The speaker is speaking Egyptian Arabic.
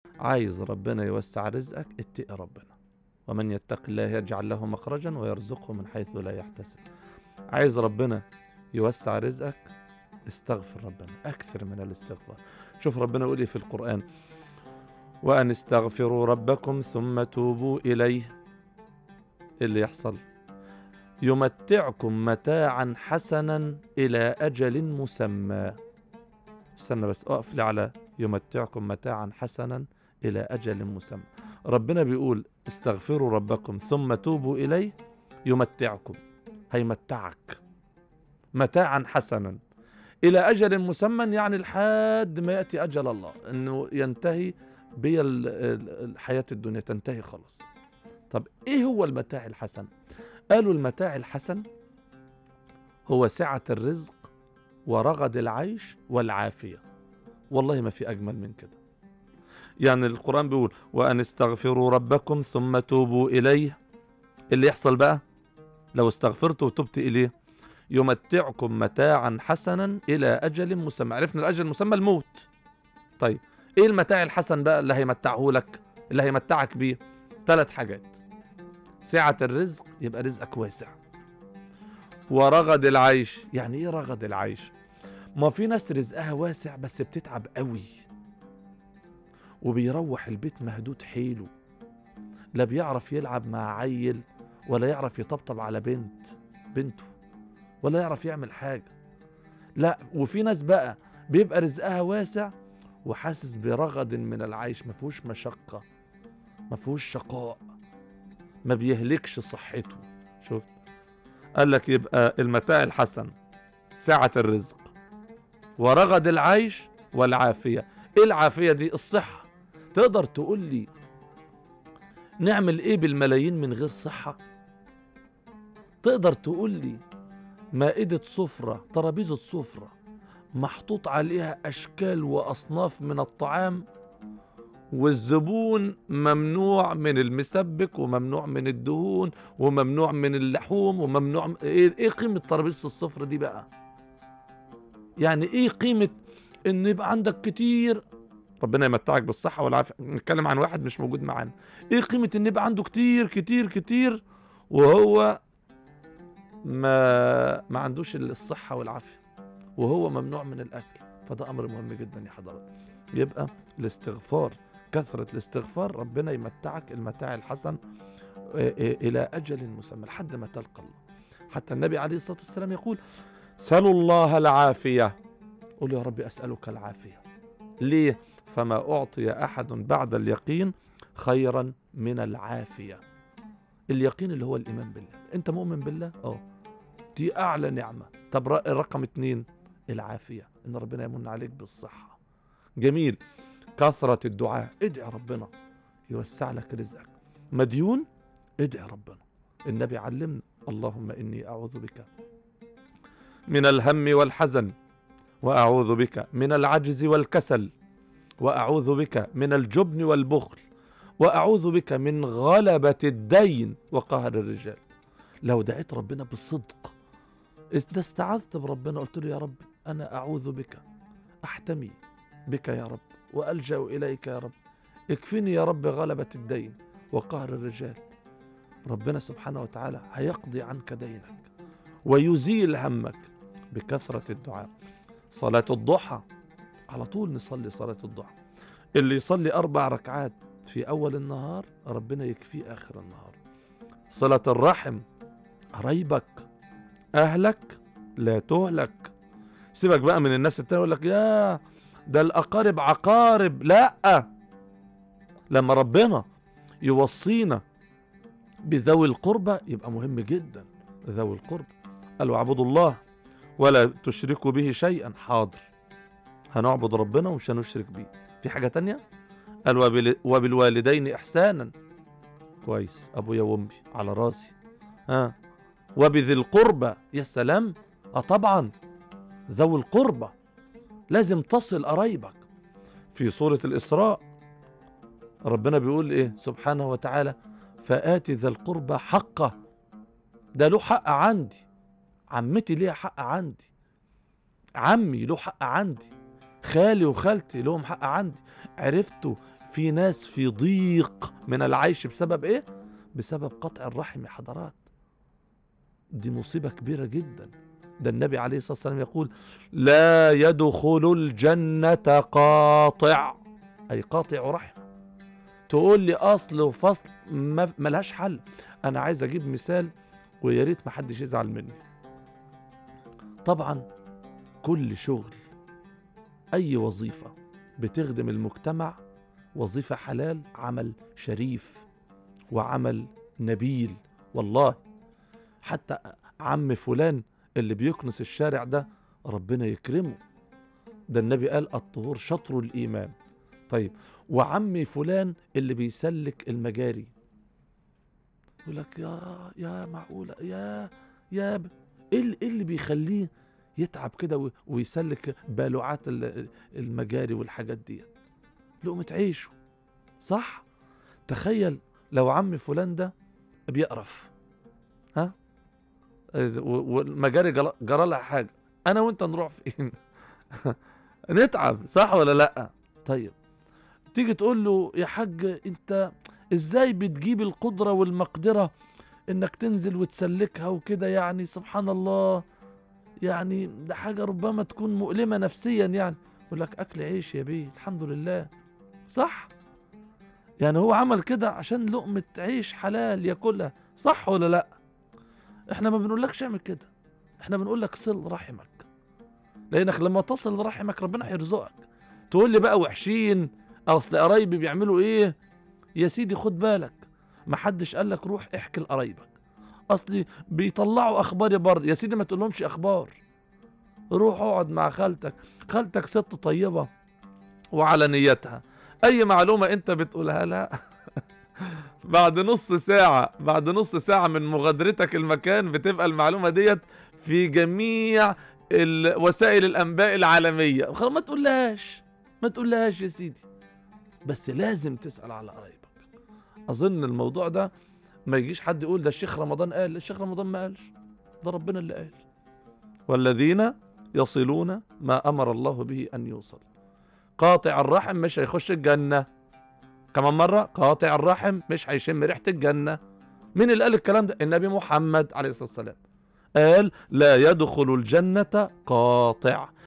عايز ربنا يوسع رزقك اتقي ربنا ومن يتق الله يجعل له مخرجا ويرزقه من حيث لا يحتسب عايز ربنا يوسع رزقك استغفر ربنا أكثر من الاستغفار شوف ربنا يقول إيه في القرآن وأن استغفروا ربكم ثم توبوا إليه إيه اللي يحصل يمتعكم متاعا حسنا إلى أجل مسمى استنى بس أقف لي على يمتعكم متاعا حسنا إلى أجل مسمى ربنا بيقول استغفروا ربكم ثم توبوا إليه يمتعكم هيمتعك متاعا حسنا إلى أجل مسمى يعني لحد ما يأتي أجل الله أنه ينتهي بي ال- ال- الحياة الدنيا تنتهي خلاص طب إيه هو المتاع الحسن قالوا المتاع الحسن هو سعة الرزق ورغد العيش والعافية والله ما في أجمل من كده يعني القرآن بيقول وأن استغفروا ربكم ثم توبوا إليه اللي يحصل بقى لو استغفرت وتبت إليه يمتعكم متاعا حسنا إلى أجل مسمى عرفنا الأجل المسمى الموت طيب إيه المتاع الحسن بقى اللي هيمتعه لك اللي هيمتعك بيه ثلاث حاجات سعة الرزق يبقى رزقك واسع ورغد العيش يعني ايه رغد العيش ما في ناس رزقها واسع بس بتتعب قوي وبيروح البيت مهدود حيله لا بيعرف يلعب مع عيل ولا يعرف يطبطب على بنت بنته ولا يعرف يعمل حاجة لا وفي ناس بقى بيبقى رزقها واسع وحاسس برغد من العيش ما فيهوش مشقة ما فيهوش شقاء ما بيهلكش صحته شفت قال لك يبقى المتاع الحسن سعة الرزق ورغد العيش والعافية ايه العافية دي الصحة تقدر تقول لي نعمل ايه بالملايين من غير صحة تقدر تقول لي مائدة سفرة ترابيزة سفرة محطوط عليها أشكال وأصناف من الطعام والزبون ممنوع من المسبك وممنوع من الدهون وممنوع من اللحوم وممنوع م- ايه ايه قيمة ترابيزة السفرة دي بقى يعني ايه قيمة ان يبقى عندك كتير ربنا يمتعك بالصحة والعافية نتكلم عن واحد مش موجود معانا ايه قيمة ان يبقى عنده كتير كتير كتير وهو ما ما عندوش الصحة والعافية وهو ممنوع من الأكل فده أمر مهم جدا يا حضرات يبقى الاستغفار كثرة الاستغفار ربنا يمتعك المتاع الحسن آه، آه، إلى أجل مسمى لحد ما تلقى الله حتى النبي عليه الصلاة والسلام يقول سلوا الله العافية قل يا رب أسألك العافية ليه فما أعطي أحد بعد اليقين خيرا من العافية اليقين اللي هو الإيمان بالله أنت مؤمن بالله؟ أه دي أعلى نعمة طب ر- رقم اتنين العافية إن ربنا يمن عليك بالصحة جميل كثرة الدعاء ادعي ربنا يوسع لك رزقك مديون ادعي ربنا النبي علمنا اللهم إني أعوذ بك من الهم والحزن وأعوذ بك من العجز والكسل وأعوذ بك من الجبن والبخل وأعوذ بك من غلبة الدين وقهر الرجال لو دعيت ربنا بصدق انت استعذت بربنا قلت له يا رب انا اعوذ بك احتمي بك يا رب والجا اليك يا رب اكفني يا رب غلبة الدين وقهر الرجال ربنا سبحانه وتعالى هيقضي عنك دينك ويزيل همك بكثرة الدعاء صلاة الضحى على طول نصلي صلاة الضحى اللي يصلي أربع ركعات في أول النهار ربنا يكفيه آخر النهار صلة الرحم قرايبك أهلك لا تهلك سيبك بقى من الناس التانية يقول لك يا ده الأقارب عقارب لا لما ربنا يوصينا بذوي القربى يبقى مهم جدا ذوي القربى قالوا اعبدوا الله ولا تشركوا به شيئا حاضر هنعبد ربنا ومش هنشرك بيه في حاجة تانية قال وبال- وبالوالدين إحسانا كويس أبويا وأمي على راسي ها وبذي القربى يا سلام اه طبعا ذوي القربى لازم تصل قرايبك في سورة الإسراء ربنا بيقول إيه سبحانه وتعالى فآتي ذا القربى حقه ده له حق عندي عمتي ليها حق عندي عمي له حق عندي خالي وخالتي لهم حق عندي عرفتوا في ناس في ضيق من العيش بسبب ايه بسبب قطع الرحم يا حضرات دي مصيبة كبيرة جدا ده النبي عليه الصلاة والسلام يقول لا يدخل الجنة قاطع أي قاطع رحم تقول لي أصل وفصل ما ملهاش حل أنا عايز أجيب مثال ويا ريت ما حدش يزعل مني طبعا كل شغل أي وظيفة بتخدم المجتمع وظيفة حلال عمل شريف وعمل نبيل والله حتى عم فلان اللي بيكنس الشارع ده ربنا يكرمه ده النبي قال الطهور شطر الإيمان طيب وعمي فلان اللي بيسلك المجاري يقول لك يا يا معقولة يا يا ب- ايه اللي- إيه اللي بيخليه يتعب كده و- ويسلك بالوعات ال- المجاري والحاجات دي لقمة عيشه صح تخيل لو عم فلان ده بيقرف ها و- والمجاري جرى جرى لها حاجه انا وانت نروح فين نتعب صح ولا لا طيب تيجي تقول له يا حاج انت ازاي بتجيب القدره والمقدره انك تنزل وتسلكها وكده يعني سبحان الله يعني ده حاجه ربما تكون مؤلمه نفسيا يعني يقول لك اكل عيش يا بيه الحمد لله صح يعني هو عمل كده عشان لقمه عيش حلال ياكلها صح ولا لا احنا ما بنقولكش اعمل كده احنا بنقول لك صل رحمك لانك لما تصل رحمك ربنا هيرزقك تقول لي بقى وحشين اصل قرايبي بيعملوا ايه يا سيدي خد بالك ما حدش قال لك روح احكي لقرايبك اصلي بيطلعوا اخبار بره يا سيدي ما تقولهمش اخبار روح اقعد مع خالتك خالتك ست طيبه وعلى نيتها اي معلومه انت بتقولها لها بعد نص ساعة بعد نص ساعة من مغادرتك المكان بتبقى المعلومة ديت في جميع ال- وسائل الأنباء العالمية خلاص ما تقولهاش ما تقولهاش يا سيدي بس لازم تسأل على قرايبك أظن الموضوع ده ما يجيش حد يقول ده الشيخ رمضان قال الشيخ رمضان ما قالش ده ربنا اللي قال والذين يصلون ما أمر الله به أن يوصل قاطع الرحم مش هيخش الجنة كمان مرة قاطع الرحم مش هيشم ريحة الجنة مين اللي قال الكلام ده النبي محمد عليه الصلاة والسلام قال لا يدخل الجنة قاطع